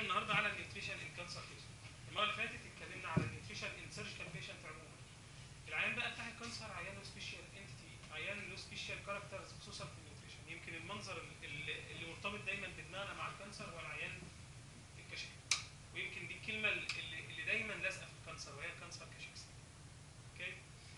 النهارده على النيوتريشن ان كانسر بيشنت المره اللي فاتت اتكلمنا على النيوتريشن ان سيرجيكال بيشنت عموما العيان بقى بتاع الكانسر عيان له سبيشال انتيتي عيان له سبيشال كاركترز خصوصا في النيوتريشن يمكن المنظر اللي, اللي مرتبط دايما بدماغنا مع الكانسر هو العيان الكشك ويمكن دي الكلمه اللي, اللي دايما لازقه في الكانسر وهي الكانسر كشكس اوكي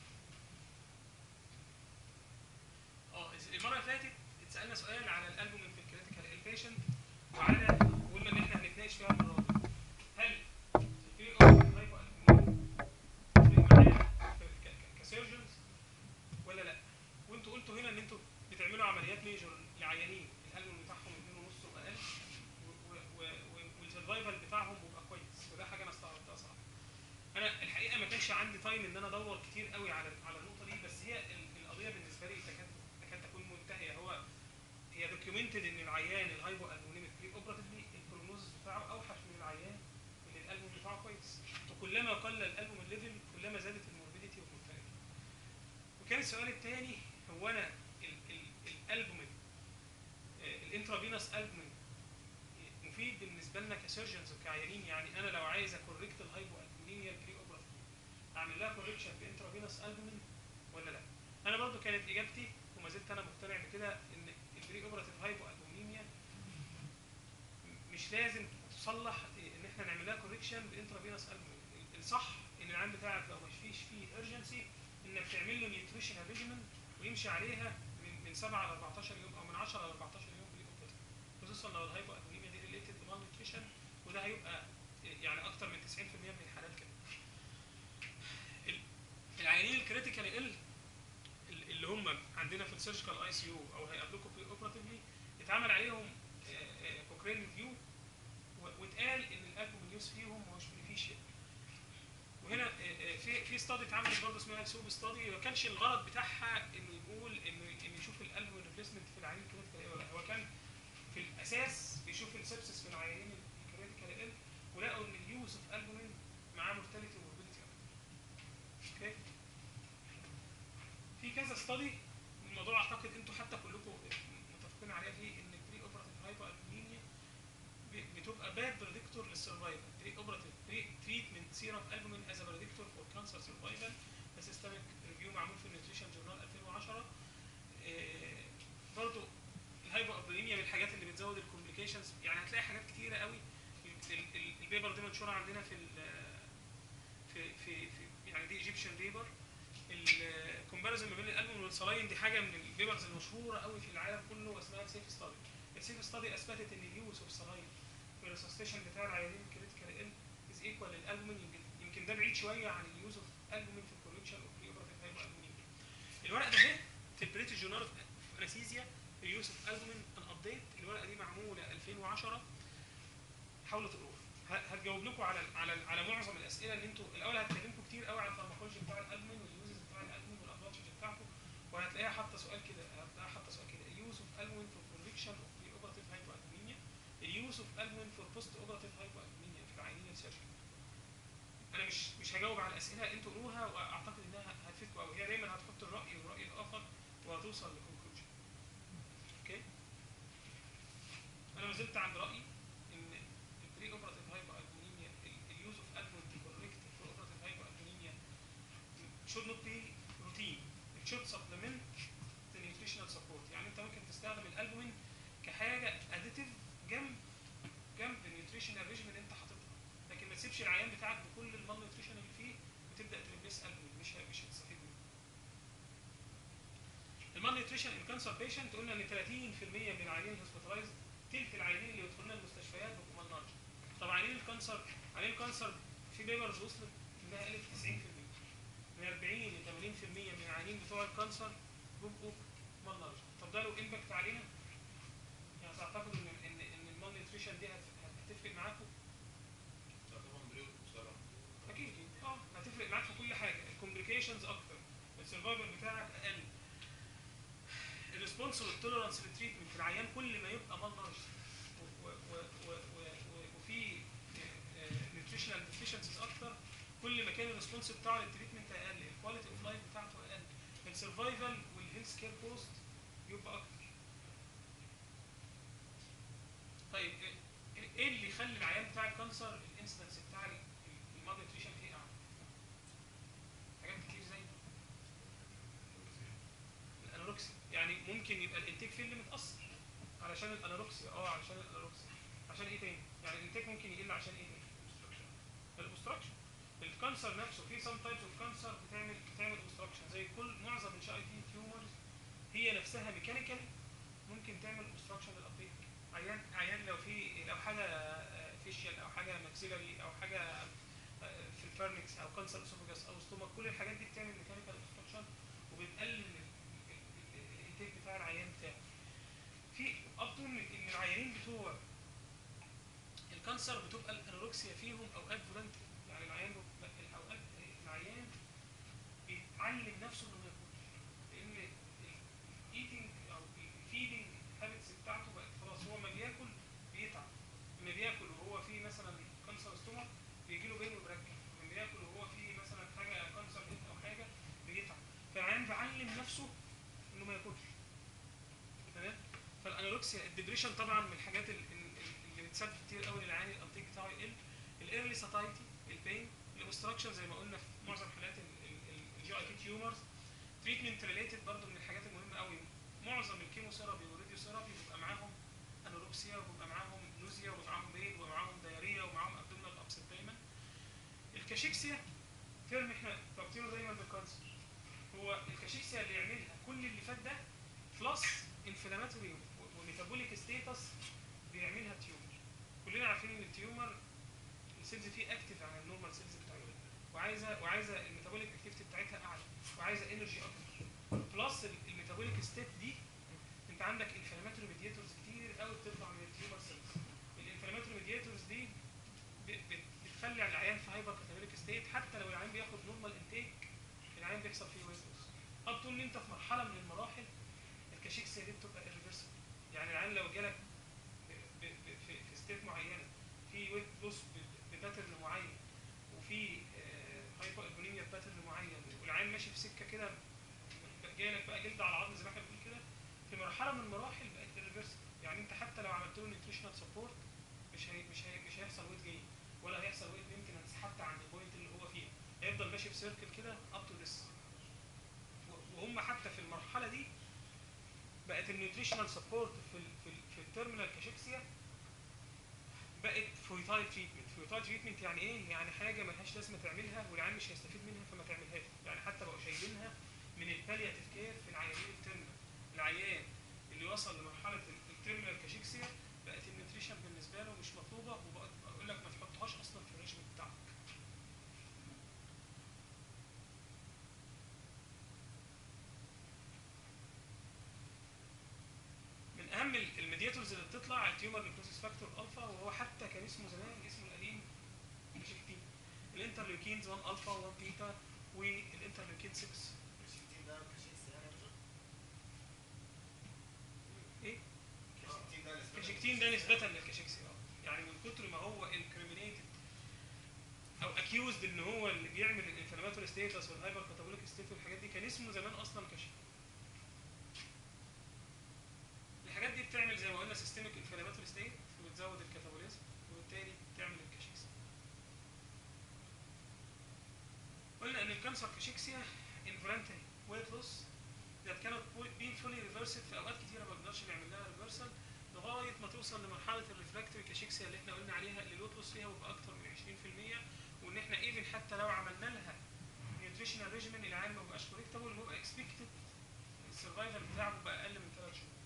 اه المره اللي فاتت اتسالنا سؤال على الالبومين في الكريتيكال البيشنت وعلى قلنا ان احنا هنتناقش فيها المره دي هل البري اوبريتيف هايبو معايا كسيرجنز ولا لا وانتوا قلتوا هنا ان انتوا بتعملوا عمليات ميجور لعيانين الالبوم بتاعهم 2.5 واقل والسرفايفل بتاعهم بيبقى كويس وده حاجه انا استغربتها صراحه انا الحقيقه ما كانش عندي تايم ان انا ادور كتير قوي على على النقطه دي بس هي ال- القضيه بالنسبه لي تكاد تكاد تكون منتهيه هو هي دوكيومنتد ان العيان الهايبو البومينيك بري اوبراتيفلي البروجنوز بتاعه اوحش من العيان اللي الالبوم بتاعه كويس وكلما قل الالبوم الليفل كلما زادت الموربيديتي والمورتاليتي وكان السؤال الثاني هو انا ال- ال- الالبومين الانترافينوس البومين مفيد بالنسبه لنا كسيرجنز وكعيانين يعني انا لو عايز اكوركت الهايبو البومينيا بري اوبراتيفلي اعمل لها كوركشن بانترافينوس البومين ولا لا انا برضو كانت اجابتي وما زلت انا مقتنع بكده ان البري اوبراتيف هايبو البومينيا مش لازم تصلح ان احنا نعمل لها كوركشن بانترافينوس البومين الصح ان العام بتاعك لو مش فيش فيه ارجنسي انك تعمل له نيوتريشنال ريجيمن ويمشي عليها من من 7 ل 14 يوم او من 10 ل 14 يوم بري اوبراتيف خصوصا لو الهايبو البومينيا دي ريليتد بمال نيوتريشن وده هيبقى يعني اكتر من 90% من الحالات كده ال- العيانين الكريتيكال ال اللي هم عندنا في السيرجيكال اي سي يو او هيقابلوكوا بري اوبراتيفلي اتعمل عليهم كوكرين ريفيو واتقال ان الالبوم يوز فيهم مش بنفيشيال وهنا آه، آه، في في ستادي اتعملت برضه اسمها السوب ستادي ما كانش الغرض بتاعها انه يقول انه انه يشوف الالبوم ريبليسمنت في العيانين الكريتيكال ال ولا لا. هو كان في الاساس بيشوف السبسس في العيانين الكريتيكال ال ولقوا ان اليوز اوف البومين معاه مورتاليتي وموربيديتي اوكي في كذا ستادي الموضوع اعتقد انتوا حتى كلكم متفقين عليها فيه ان البري اوبراتيف هايبو البومينيا بتبقى باد بريدكتور للسرفايفل بري اوبراتيف بري تريتمنت سيرم البومين از بريدكتور فور كانسر سرفايفل سيستميك ريفيو معمول في النيوتريشن جورنال 2010 آه، برضو الهايبو البومينيا من الحاجات اللي بتزود الكومبليكيشنز يعني هتلاقي حاجات كتيره قوي ال- ال- ال- البيبر دي منشوره عندنا في ال- في في, في يعني دي ايجيبشن بيبر الكومباريزون ما بين الالبوم والصلاين دي حاجه من البيبرز المشهوره قوي في العالم كله اسمها السيف ستادي السيف ستادي اثبتت ان اليوز اوف صلاين في الريسستيشن بتاع العيانين الكريتيكال ال از ايكوال للالبومين يمكن يمكن ده بعيد شويه عن اليوز اوف البومين في الكوريكشن اوف بري اوبراتيف هايبو البومين الورقه ده اهي في البريتش جورنال اوف انستيزيا اليوز اوف البومين ان ابديت الورقه دي معموله 2010 حاولوا تقروها ه- هتجاوب لكم على على على معظم الاسئله اللي انتوا الاول هتكلمكم كتير قوي عن الفارماكولوجي بتاع الالبومين واليوزز بتاع الالبومين والادفانتج بتاعته وهتلاقيها حاطه سؤال كده هتلاقيها حاطه سؤال كده اليوز اوف البومين فور كونفكشن اوف بري اوبراتيف هايبو البومينيا اليوز اوف البومين فور بوست اوبراتيف هايبو البومينيا في العيانين السيرجيكال انا مش مش هجاوب على الاسئله انتوا قروها واعتقد انها هتفيدكم قوي هي دايما هتحط الراي والراي الاخر وهتوصل لكونكلوجن اوكي انا ما زلت عند رايي ان البري اوبراتيف هايبو البومينيا اليوز اوف البومين تو كوركت البري اوبراتيف هايبو البومينيا should not be routine it should supplement the nutritional support يعني انت ممكن تستخدم الالبومين كحاجه اديتيف جنب جنب النيوتريشنال ريجيم اللي انت حاططها لكن ما تسيبش العيان بتاعك بكل المال نيوتريشن اللي فيه وتبدا تريبليس البومين مش ه- مش هتستفيد منه المال نيوتريشن ان كانسر بيشنت قلنا ان 30% من العيانين الهوسبيتالايزد تلت العيانين اللي يدخلوا لنا المستشفيات بيبقوا مال نارج طب عيانين الكانسر عيانين الكانسر في بيبرز وصلت انها قلت 90% من 40 ل 80% من العيانين بتوع الكانسر بيبقوا مال نارج طب ده له امباكت علينا؟ يعني تعتقدوا ان ان ان المال نيوتريشن دي هت- هتفرق معاكم؟ اكيد اه هتفرق معاك في كل حاجه الكومبليكيشنز اكتر السرفايفل بتاعك اقل الريسبونس والتوليرانس للتريتمنت العيان كل ما يبقى مال نارج و- و- و- و- و- وفي نيوتريشنال ديفيشنسيز اكتر كل ما كان الريسبونس بتاعه للتريتمنت اقل الكواليتي اوف لايف بتاعته اقل السرفايفل والهيلث كير كوست يبقى اكتر طيب إيه- ايه اللي يخلي العيان بتاع الكانسر الانسيدنس بتاع المالنيوتريشن فيه اعلى حاجات كتير زي الانوركسيا يعني ممكن يبقى الانتاج فيه اللي متاثر علشان الانوركسيا اه علشان الانوركسيا عشان ايه تاني يعني الانتاج ممكن يقل عشان ايه تاني الاوبستراكشن الكانسر نفسه في سام تايبس اوف كانسر بتعمل بتعمل اوبستراكشن زي كل معظم الشي اي تي تيومرز هي نفسها ميكانيكال ممكن تعمل اوبستراكشن للابتيك عيان عيان لو في لو حاجه فيشيال او حاجه ماكسيلري او حاجه آه، في الفيرنكس او كانسر اسوفاجاس او ستومك كل الحاجات دي بتعمل ميكانيكال اوبستراكشن وبتقلل ال- ال- ال- الانتاج بتاع العيان بتاعه في ابطن ان العيانين بتوع الكانسر بتبقى الانوركسيا فيهم اوقات فولنتري يعني العيان بيبقى- اوقات العيان بيتعلم نفسه انه ما ياكلش لان الايتنج او الفيدنج هابتس بتاعته بقت خلاص هو ما بياكل بيتعب لما بياكل وهو في مثلا كانسر ستومك بيجي له بين وبركب لما بياكل وهو في مثلا حاجه كانسر هيد او حاجه بيتعب فالعيان بيعلم نفسه انه ما ياكلش تمام فالانوركسيا الدبريشن طبعا من الحاجات ال- ال- اللي بتسبب كتير قوي للعيان الانتيك بتاعه يقل الايرلي ساتايتي البين الاوبستراكشن زي ما قلنا في معظم حالات الجي اي تي تيومرز تريتمنت ريليتد برضه من الحاجات المهمه قوي معظم الكيموثيرابي والراديوثيرابي بيبقى معاهم انوركسيا وبيبقى معاهم نوزيا وبيبقى معاهم بين وبيبقى معاهم دايريا ومعاهم ابدومينال ابسط دايما الكاشيكسيا ترم احنا رابطينه دايما بالكانسر هو الكاشيكسيا اللي يعملها كل اللي فات ده بلس انفلاماتوري وميتابوليك ستيتس بيعملها التيومر كلنا عارفين ان التيومر السيلز فيه اكتف عن النورمال سيلز بتاعتها وعايزه وعايزه الميتابوليك اكتيفيتي بتاعتها اعلى وعايزه انرجي اكتر بلس الميتابوليك ستيت دي انت عندك انفلاماتوري ميدياتورز كتير قوي بتطلع من التيومر سيلز الانفلاماتوري ميدياتورز دي ب- ب- بتخلي العيان في هايبر كاتابوليك ستيت حتى لو العيان بياخد نورمال انتيك العيان بيحصل فيه ويت لوس اب طول ان انت في مرحله من المراحل الكاشيكسيا دي بتبقى irreversible يعني العيان لو جالك ب- ب- ب- في في ستيت معينه في ويت لوس بباترن معين وفي هايبر البونيميا باترن معين والعيان ماشي في سكه كده جايلك بقى جلد على عظم زي ما احنا بنقول كده في مرحله من المراحل بقت irreversible يعني انت حتى لو عملت له نيوتريشنال سبورت مش هي مش هي مش هيحصل ويت جاين ولا هيحصل ويت مينتنس حتى عند البوينت اللي هو فيها هيفضل ماشي في سيركل كده اب تو ذس وهم حتى في المرحله دي بقت النيوتريشنال سبورت في ال في ال في التيرمينال كاشيكسيا بقت فويتايل تريتمنت فويتايل تريتمنت يعني ايه يعني حاجه ملهاش لازمه تعملها والعيان مش هيستفيد منها فما تعملهاش يعني حتى بقوا شايلينها من البالياتيف كير في العيانين التيرمينال العيان اللي وصل لمرحله التيرمينال كاشيكسيا بقت النيوتريشن بالنسبه له مش مطلوبه وبقت اقول لك ما تحطهاش اصلا في الريجيم بتاعك من اهم ال- الميدياتورز اللي بتطلع التيومر نيكروسيس فاكتور الفا وهو حتى كان اسمه زمان اسمه القديم مشكتين الانترليوكينز 1 الفا و1 بيتا والانترليوكين 6 الشيكتين ده كشيكس يعني يا باشا؟ ايه الشيكتين ده نسبة كاشكتين ده نسبة للكاشكسي اه يعني من كتر ما هو انكريمينيتد او اكيوزد ان هو اللي بيعمل الانفلاماتوري ستيتس والهايبر كاتابوليك ستيت والحاجات دي كان اسمه زمان اصلا كاشكتين الحاجات دي بتعمل زي ما قلنا سيستميك انفلاماتوري ستيت وبتزود الكاتابوليزم وبالتالي تعمل الكاشكسي قلنا ان الكانسر كاشكسيا انفولانتري ويت لوس that cannot be fully reversed في اوقات كتيره ما بنقدرش نعمل لها ريفرسال لغايه ما توصل لمرحله الريفراكتوري كاشيكسيا اللي احنا قلنا عليها اللي الويت لوس فيها بيبقى اكتر من 20% وان احنا ايفن حتى لو عملنا لها نيوتريشنال ريجيمن العيان ما بيبقاش كوريكتابل وبيبقى اكسبكتد السرفايفل بتاعه بيبقى اقل من 3 شهور.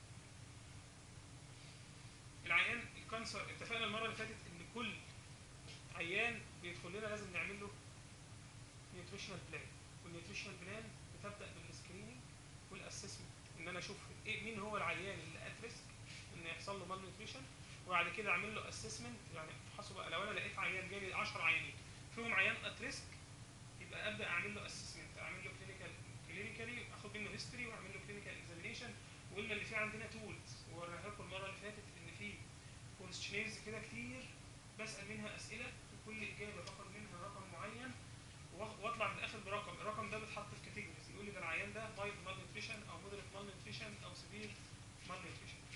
العيان الكانسر اتفقنا المره اللي فاتت ان كل عيان بيدخل لنا لازم نعمل له نيوتريشنال بلان والنيوتريشنال بلان بتبدا بالسكريننج والاسسمنت ان انا اشوف ايه مين هو العيان اللي ات ريسك ان يحصل له مال نيوتريشن وبعد كده اعمل له اسسمنت يعني افحصه بقى لو انا لقيت عيان جالي 10 عيانين فيهم عيان ات ريسك يبقى ابدا اعمل له اسسمنت اعمل له كلينيكال كلينيكالي اخد منه هيستوري واعمل له كلينيكال اكزامينيشن وقلنا ان في عندنا تولز ووريها لكم المره اللي فاتت ان في كونستشنيرز كده كتير بسال منها اسئله وكل اجابه باخد منها رقم معين وأخ- واطلع من الاخر برقم الرقم ده بيتحط في كاتيجوريز يقول لي ده العيان ده مايلد مال نيوتريشن او مودريت مال نيوتريشن او سيفير مال نيوتريشن نفس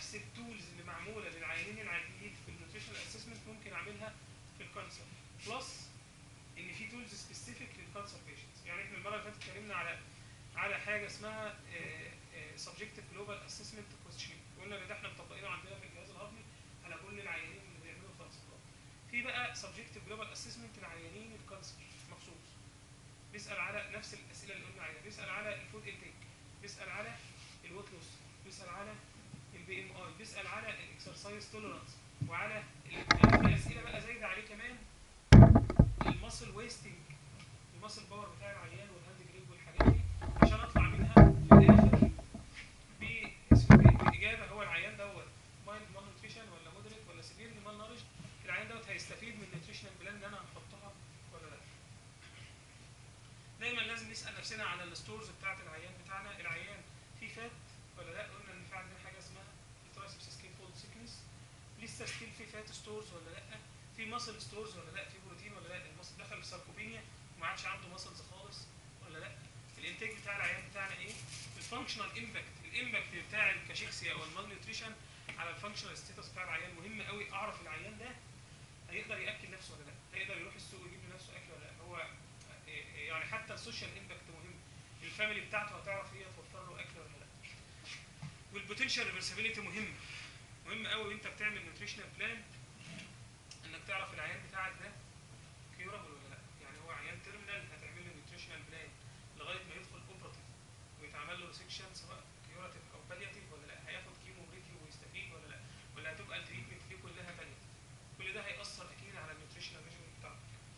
نفس التولز اللي معموله للعيانين العاديين في النيوتريشنال اسسمنت ممكن اعملها في الكانسر بلس ان في تولز سبيسيفيك للكانسر بيشنتس يعني احنا المره اللي فاتت اتكلمنا على على حاجه اسمها سبجكتيف جلوبال اسسمنت كويستشن قلنا ان ده احنا مطبقينه عندنا في الجهاز الهضمي على كل العيانين اللي بيعملوا كانسر في بقى سبجكتيف جلوبال اسسمنت لعيانين الكانسر مخصوص بيسال على نفس الاسئله اللي قلنا عليها بيسال على الفود انتيك بيسال على الويت لوس بيسال على البي ام اي بيسال على الاكسرسايز توليرانس وعلى ال- في اسئله بقى زايده عليه كمان الماسل ويستنج الماسل باور بتاع العيان والهاند جريب والحاجات دي عشان اطلع منها في الاخر ب- اسمه إيه؟ باجابه هو العيان دوت مايلد مال نوتريشن ولا مودريت ولا سيفيرلي مال نارج العيان دوت هيستفيد من النيوتريشنال بلان اللي انا هنحطها ولا لا دايما لازم نسال نفسنا على الستورز بتاعت العيان بتاعنا العيان في فات ولا لا قلنا ان في عندنا حاجه اسمها الترايسبس سكين فولد سيكنس لسه ستيل في فات ستورز ولا لا في ماسل ستورز ولا لا في بروتين ولا لا الماسل دخل في ساركوبينيا وما عادش عنده ماسلز خالص ولا لا الانتاج بتاع العيان بتاعنا ايه الفانكشنال امباكت الامباكت بتاع الكاشيكسيا او المال نيوتريشن على الفانكشنال ستيتس بتاع العيان مهم قوي اعرف العيان ده هيقدر ياكل نفسه ولا لا هيقدر يروح السوق ويجيب لنفسه اكل ولا لا هو يعني حتى السوشيال امباكت مهم الفاميلي بتاعته هتعرف هي توفر له اكل ولا لا والبوتنشال ريفرسابيلتي مهم مهم قوي وانت بتعمل نيوتريشنال بلان انك تعرف العيان بتاعك ده كيورابل ولا لا يعني هو عيان تيرمينال هتعمل له نيوتريشنال بلان لغايه ما يدخل اوبراتيف ويتعمل له ريسكشن سواء كيوراتيف او بالياتيف ولا لا هياخد كيمو بريكي ويستفيد ولا لا ولا هتبقى التريتمنت دي كلها بالياتيف كل ده هيأثر اكيد على النيوتريشنال ريجيم بتاعك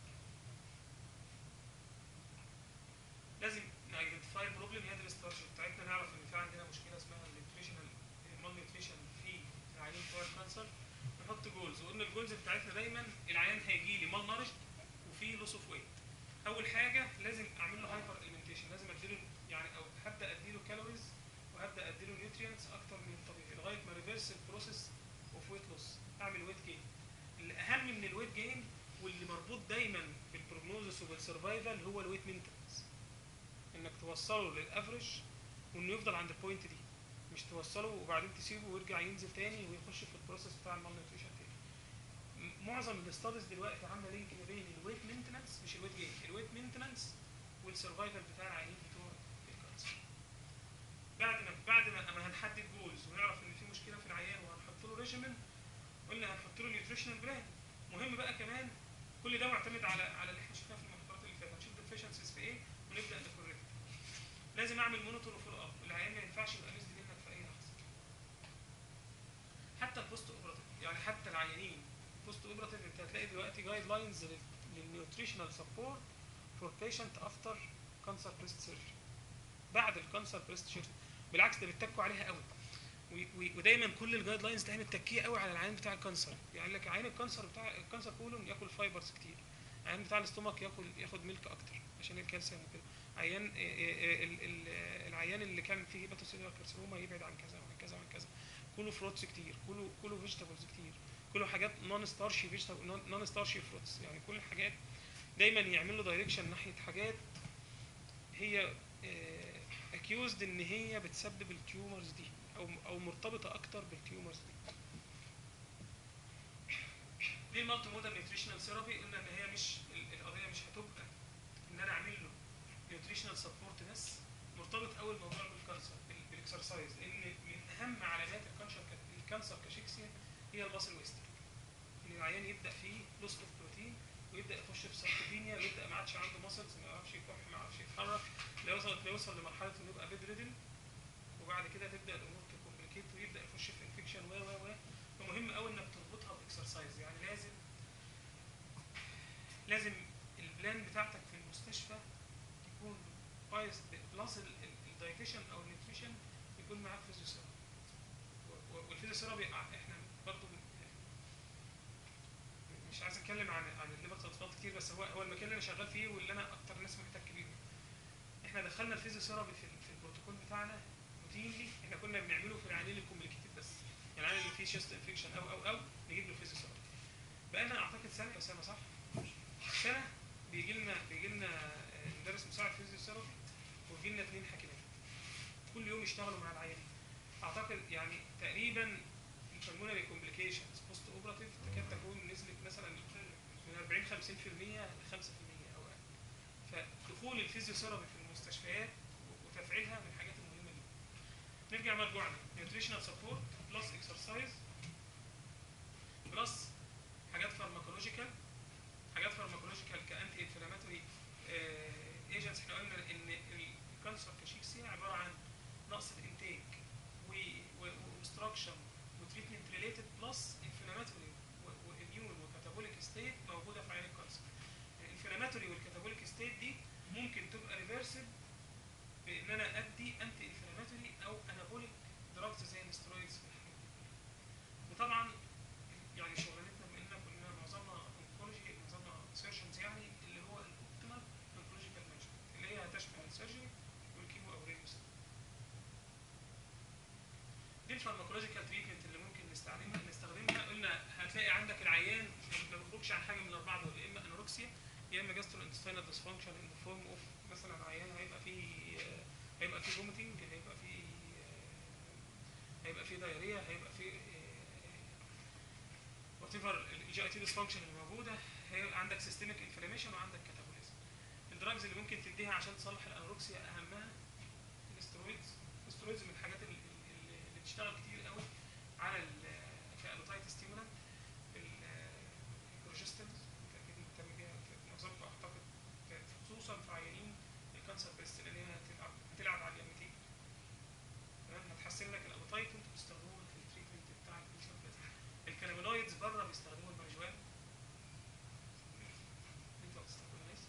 لازم نايدنتيفاي بروبلم هي دي الاستراتيجي بتاعتنا نعرف ان في عندنا مشكله اسمها النيوتريشنال مال نيوتريشن في العيان بتوع الكانسر نحط جولز وقلنا الجولز بتاعتنا دايما العيان هيجي لي مال نارج وفي لوس اوف ويت اول حاجه لازم اعمل له هايبر اليمنتيشن لازم اديله يعني او هبدا اديله كالوريز وهبدا اديله نيوترينتس اكتر من الطبيعي لغايه ما ريفرس البروسيس اوف ويت لوس اعمل ويت جين الاهم من الويت جين واللي مربوط دايما بالبروجنوزس وبالسرفايفل هو الويت مينتنس انك توصله للافرج وانه يفضل عند البوينت دي مش توصله وبعدين تسيبه ويرجع ينزل تاني ويخش في البروسيس بتاع المال نيوتريشن تاني م- معظم الاستاديز دلوقتي عامله لينك ما بين الويت مينتنس مش الويت جين الويت مينتنس والسرفايفل بتاع العيانين بتوع الكانسر بعد ما بعد ما ما هنحدد جولز ونعرف ان في مشكله في العيان وهنحط له ريجيمن قلنا هنحط له نيوتريشنال بلان مهم بقى كمان كل ده معتمد على على اللي احنا شفناه في المحاضرات اللي فاتت هنشوف الديفيشنسيز في ايه ونبدا نكوركت لازم اعمل مونيتور وفولو اب العيان ما ينفعش يبقى نزل منك في اي لحظه حتى البوست اوبراتيف يعني حتى العيانين بوست اوبراتيف انت هتلاقي دلوقتي جايد لاينز للنيوتريشنال سبورت فور بيشنت افتر كانسر بريست سيرجري بعد الكانسر بريست سيرجري بالعكس ده بيتكوا عليها قوي و- و- ودايما كل الجايد لاينز دايما متكيه قوي على العيان بتاع الكانسر يعني لك عيان الكانسر بتاع الكانسر كولون ياكل فايبرز كتير عيان بتاع الاستومك ياكل ياخد ميلك اكتر عشان الكالسيوم وكده عيان آه، آه، ال- ال- آه، العيان اللي كان فيه هيباتوسيلولار كارسينوما يبعد عن كذا وعن كذا وعن كذا كله فروتس كتير كله كله فيجيتابلز كتير كله حاجات نون ستارشي نون ستارشي فروتس يعني كل الحاجات دايما يعمل له دايركشن ناحيه حاجات هي اكيوزد ان هي بتسبب التيومرز دي او او مرتبطه اكتر بالتيومرز دي دي المالتي مودال نيوتريشنال ثيرابي قلنا ان هي مش ال- القضيه مش هتبقى ان انا اعمل له نيوتريشنال سبورت بس مرتبط قوي الموضوع بالكانسر بال- بالاكسرسايز لان من اهم علامات الكانسر ك- الكانسر كشيكسيا هي الماسل ويست ان العيان يبدا فيه لوس اوف بروتين ويبدا يخش في ساركوبينيا ويبدا ما عادش عنده ماسلز ما يعرفش يكح ما يعرفش يتحرك لا يوصل لا يوصل لمرحله انه يبقى بيد ريدن وبعد كده تبدا الامور تكومبليكيت ويبدا يخش في انفكشن و و و فمهم قوي انك تربطها باكسرسايز يعني لازم لازم البلان بتاعتك في المستشفى يكون بايس بلس الدايتيشن او النيوتريشن يكون معاك فيزيوثيرابي والفيزيوثيرابي احنا برضه مش عايز اتكلم عن عن الليفر الاطفال كتير بس هو هو المكان اللي انا شغال فيه واللي انا اكتر ناس محتك بيه احنا دخلنا الفيزيوثيرابي في ال- في البروتوكول بتاعنا روتينلي احنا كنا بنعمله في العيانين الكومبليكيتد بس يعني العيان اللي فيه شيست انفكشن او او او نجيب له فيزيوثيرابي بقالنا اعتقد سنه يا اسامه صح؟ سنه بيجي لنا بيجي لنا آه، مدرس مساعد فيزيوثيرابي ويجي لنا اثنين حكيمات كل يوم يشتغلوا مع العيانين اعتقد يعني تقريبا pulmonary complications post operative تكاد تكون نسبه مثلا من 40 50% ل 5% او اقل فدخول الفيزيوثيرابي في المستشفيات وتفعيلها من الحاجات المهمه جدا نرجع مرجوعنا نيوتريشنال سبورت بلس اكسرسايز بلس حاجات فارماكولوجيكال حاجات فارماكولوجيكال كانتي انفلاماتوري ايجنتس احنا قلنا ان الكانسر كشيكسيا عباره عن نقص الانتاج واوبستراكشن وتريتمنت ريليتد بلس انفلاماتوري واميون وكاتابوليك ستيت موجوده في عين الكانسر الانفلاماتوري والكاتابوليك ستيت دي ممكن تبقى ريفرسد بان انا ادي انتي انفلاماتوري او انابوليك دراجز زي الاسترويدز والحاجات دي وطبعا يعني شغلانتنا بما اننا كلنا معظمنا اونكولوجي معظمنا سيرجنز يعني اللي هو الاوبتيمال اونكولوجيكال مانجمنت اللي هي هتشمل السيرجري والكيمو او الراديو دي الفارماكولوجيكال تريتمنت اللي ممكن نستخدمها نستخدمها قلنا هتلاقي عندك العيان ما بيخرجش عن حاجه من الاربعه دول يا اما انوركسيا يا اما جاسترو انتستينال ديسفانكشن ان ذا فورم اوف مثلا عيان هيبقى فيه هيبقى فيه فوميتنج هيبقى فيه هيبقى فيه دايريا هيبقى فيه وات ايفر الجي اي تي ديسفانكشن الموجوده هيبقى عندك سيستميك انفلاميشن وعندك كاتابوليزم الدراجز اللي ممكن تديها عشان تصلح الانوركسيا اهمها الاسترويدز الاسترويدز من الحاجات اللي, اللي بتشتغل كتير قوي على كابيتايت ستيمولانت البروجستنز اكيد مهتم بيها في معظمكم اعتقد خصوصا في عيانين الكانسر بريست لان هي هتلعب هتلعب على اليمتين تمام هتحسن لك الابيتايت وانتوا بتستخدموها في التريتمنت بتاع الكانسر بريست الكانابينويدز بره بيستخدموا الماريجوانا انتوا بتستخدموها ناس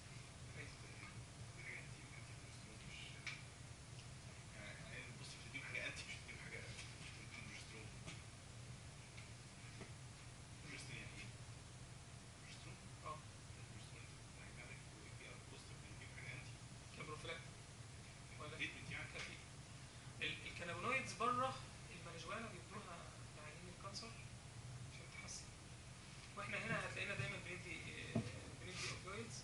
اه كبروفلاك ولا كافي ال- الكانابينويدز بره الماريجوانا بيدوها لعيانين الكانسر عشان تحسن واحنا هنا هتلاقينا دايما بندي آه، بندي اوبيويدز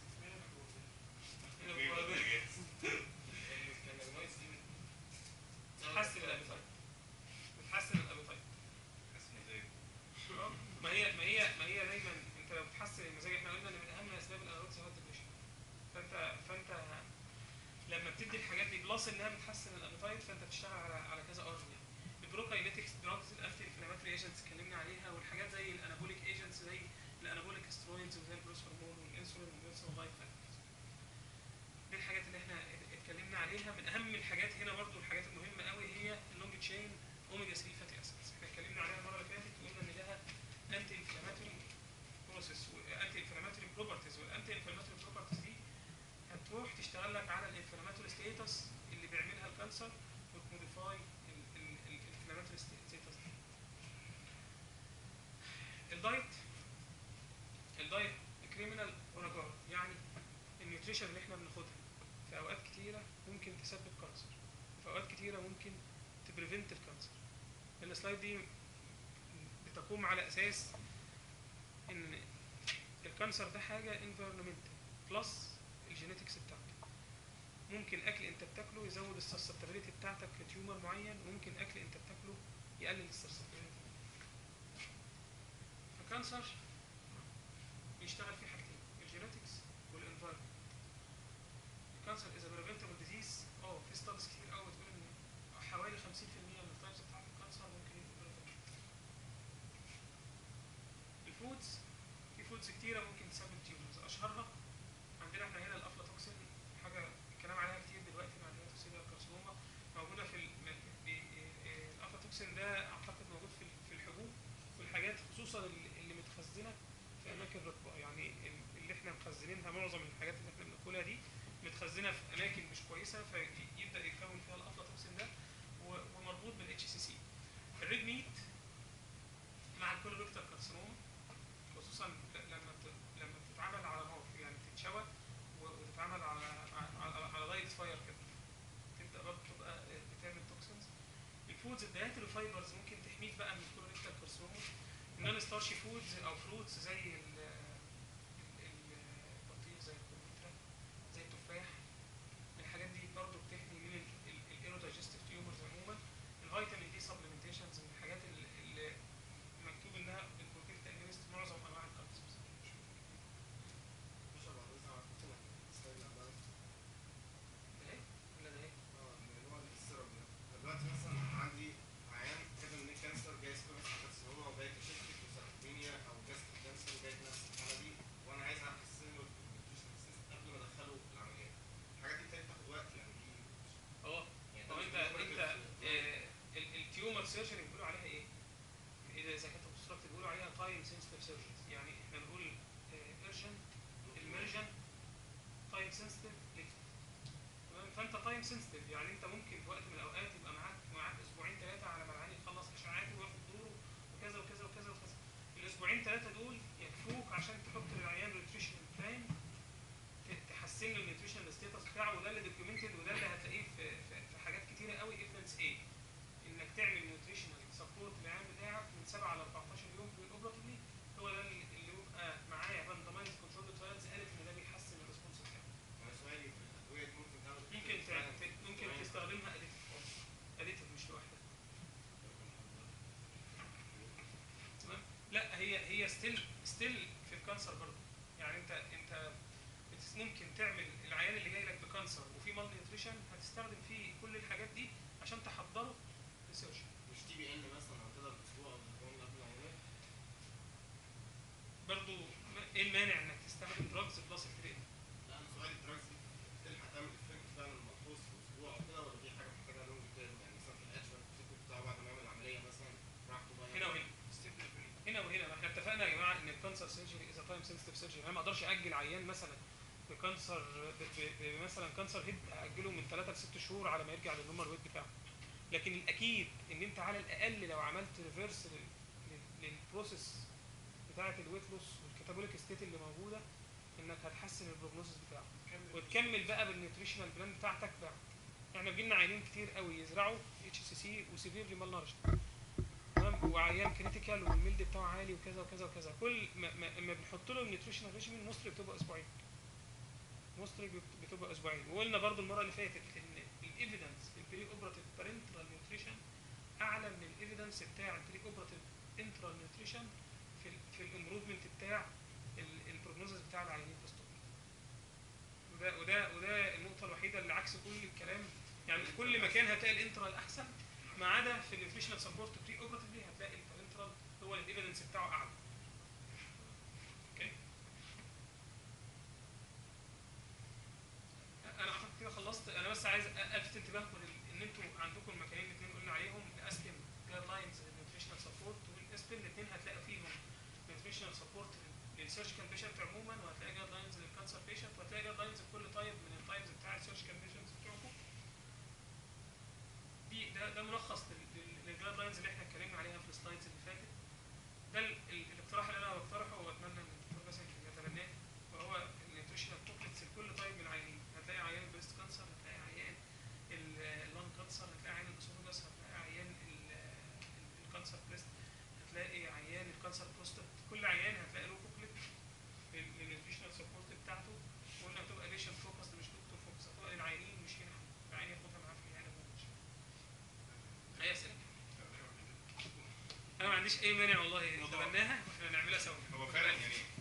بتحسن الابيتايت بتحسن الابيتايت آه، ما هي ما هي ما هي دايما انت لو بتحسن المزاج احنا قلنا ان من اهم اسباب الانوركسيا هو الدبريشن فانت فانت لما بتدي الحاجات دي بلس انها بتحسن الابيتايت فانت بتشتغل على على كذا ارض يعني البروكاينيتكس دراجز الانتي انفلاماتوري ايجنتس اتكلمنا عليها والحاجات زي الانابوليك ايجنتس زي الانابوليك سترويدز وزي البروس هرمون والانسولين والانسولين لايف فاكتورز دي الحاجات اللي احنا اتكلمنا عليها من اهم الحاجات هنا برضو الحاجات المهمه قوي هي اللونج تشين اوميجا 3 فاتي اسيدز احنا اتكلمنا عليها المره اللي فاتت وقلنا ان لها انتي انفلاماتوري بروسيس وانتي انفلاماتوري بروبرتيز والانتي انفلاماتوري بروبرتيز دي هتروح تشتغل لك على الانفلاماتوري ستيتس اللي بيعملها الكانسر وتموديفاي الانفلاماتوري ستيتس دي الدايت الدايت كريمنال اوناجار يعني النيوتريشن اللي احنا بناخدها في اوقات كتيره ممكن تسبب كانسر وفي اوقات كتيره ممكن تبريفنت الكانسر السلايد دي بتقوم على اساس ان الكانسر ده حاجه انفيرمنتال بلس الجينيتكس بتاعتك ممكن اكل انت بتاكله يزود السسبتابيليتي بتاعتك لتيومر معين وممكن اكل انت بتاكله يقلل السسبتابيليتي فكانسر بيشتغل فيه حاجتين الجينيتكس والانفايرمنت الكانسر از بريفنتبل ديزيز اه في ستادز كتير قوي بتقول ان حوالي 50% من التايبس بتاعت الكانسر ممكن يبقوا بريفنتبل الفودز في فودز كتيره ممكن تسبب تيومرز اشهرها عندنا احنا هنا الافلاتوكسين حاجه الكلام عليها كتير دلوقتي مع الهيماتوسيليا كارسينوما موجوده في ال- بي- آه، الافلاتوكسين ده اعتقد موجود في ال- في الحبوب والحاجات خصوصا اللي اللي متخزنه في اماكن رطبه يعني ال- اللي احنا مخزنينها معظم الحاجات اللي احنا بناكلها دي متخزنه في اماكن مش كويسه فيبدا يتكون فيها الافلاتوكسين ده و- ومربوط بالاتش سي سي الريد ميت مع الكولوريكتال كارسينوما خصوصا ل- لما بت- لما بتتعمل على نار يعني بتتشوى و- وتتعمل على على, على لايت فاير كده تبدا برضه تبقى بتعمل توكسنز الفودز الدايتري فايبرز ممكن تحميك بقى من الكولوريكتال كارسينوما النون ستارشي فودز او فروتس زي ال- ال- البطيخ زي الكمثرى زي التفاح الحاجات دي برضه بتحمي من الايرو دايجستيف تيومرز عموما الفيتامين دي سبلمنتيشنز من الحاجات اللي, اللي سنسيتيف ليكويد تمام فانت تايم سنسيتيف يعني انت ممكن في وقت من الاوقات يبقى معاك معاك اسبوعين ثلاثه على ما العيان يخلص اشعاعاته وياخد دوره وكذا وكذا وكذا وكذا الاسبوعين ثلاثه دول يكفوك عشان تحط للعيان نيوتريشن بلان تحسن له النيوتريشن ستيتس بتاعه وده اللي دوكيومنتد وده اللي هتلاقيه في, في, في حاجات كتيره قوي ايفيدنس ايه انك تعمل نيوتريشنال سبورت للعيان بتاعك من 7 ل 14 يوم في الاوبراتيفلي هو ده اللي اللي يبقى معايا راندمايز كنترول ترايلز قالت ان ده بيحسن الريسبونس بتاعه انا سؤالي في الادويه دي ممكن تاخد ممكن تع- ت- ممكن تستخدمها اديتيف اديتيف مش لوحدها تمام لا هي هي ستيل ستيل في الكانسر برضه يعني انت انت بتس- ممكن تعمل العيان اللي جاي لك بكانسر وفي مال نيوتريشن هتستخدم فيه كل الحاجات دي عشان تحضره لسيرجري مش تي بي ان مثلا او تقدر اسبوع او اسبوعين قبل العمليه برضه م- ايه المانع انك تستخدم دراجز بلس التريد لا انا سؤالي الدراجز دي تلحق تعمل افكت فعلا ملحوظ في اسبوع او كده ولا دي حاجه محتاجه لونج تيرم يعني مثلا في الادجمنت السيكو بتاعه بعد ما يعمل العمليه مثلا راحته بقى هنا وهنا هنا وهنا ما احنا اتفقنا يا جماعه ان الكانسر سيرجري از تايم سنسيتيف سيرجري انا ما اقدرش اجل عيان مثلا بكانسر ب- ب- ب- مثلا كانسر هيد اجله من 3 ل 6 شهور على ما يرجع للنورمال ويت بتاعه لكن الاكيد ان انت على الاقل لو عملت ريفرس للبروسيس بتاعه الويت لوس والكاتابوليك ستيت اللي موجوده انك هتحسن البروجنوسيس بتاعه وتكمل بقى بالنيوتريشنال بلان بتاعتك بعد احنا بيجيلنا عيانين كتير قوي يزرعوا اتش سي سي وسيفيرلي مال تمام وعيان كريتيكال والميلد بتاعه عالي وكذا وكذا وكذا كل ما, ما, ما بنحط له النيوتريشنال ريجيمين موستلي بتبقى اسبوعين موستلي بتبقى اسبوعين وقلنا برضو المره اللي فاتت ان الايفيدنس في البري اوبراتيف بارنترال نيوتريشن اعلى من الايفيدنس بتاع البري اوبراتيف انترال نيوتريشن في ال في الامبروفمنت بتاع البروجنوزس بتاع العيانين في الطب وده وده وده النقطه الوحيده اللي عكس كل الكلام يعني في كل مكان هتلاقي الانترال احسن ما عدا في النيوتريشنال سبورت بري اوبراتيفلي هتلاقي البارنترال هو الايفيدنس بتاعه اعلى اوكي انا اعتقد كده خلصت انا بس عايز الفت انتباهكم لل- ان انتوا عندكم المكانين الاثنين قلنا عليهم الاسبين جايد لاينز للنيوتريشنال سبورت والاسبين الاثنين هتلاقوا فيهم نيوتريشنال سبورت للسيرجيكال بيشنت عموما وهتلاقي جايد لاينز للكانسر بيشنت وهتلاقي جايد لاينز لكل تايب من التايبز بتاع السيرجيكال بيشنتس بتوعكم دي ده ده ملخص للجايد لاينز اللي احنا اتكلمنا عليها في السلايدز اللي فاتت ده ال- ال- الاقتراح اللي انا بقترحه واتمنى ان الدكتور باسم يتبناه وهو النيوتريشنال كومبلكس لكل طيب من العيانين هتلاقي عيان بريست كانسر هتلاقي عيان اللون كانسر هتلاقي عيان الاسوفاجس هتلاقي عيان ال- ال- الكانسر بريست هتلاقي عيان الكانسر بروستات كل عيان هتلاقي له كومبلكس للنيوتريشنال سبورت بتاعته وقلنا هتبقى بيشنت فوكس مش دكتور فوكس هتبقى للعيانين مش هنا العيان ياخدها معاه في العياده هو مش اي اسئله انا ما عنديش اي مانع والله نتبناها واحنا نعملها سوا هو فعلا يعني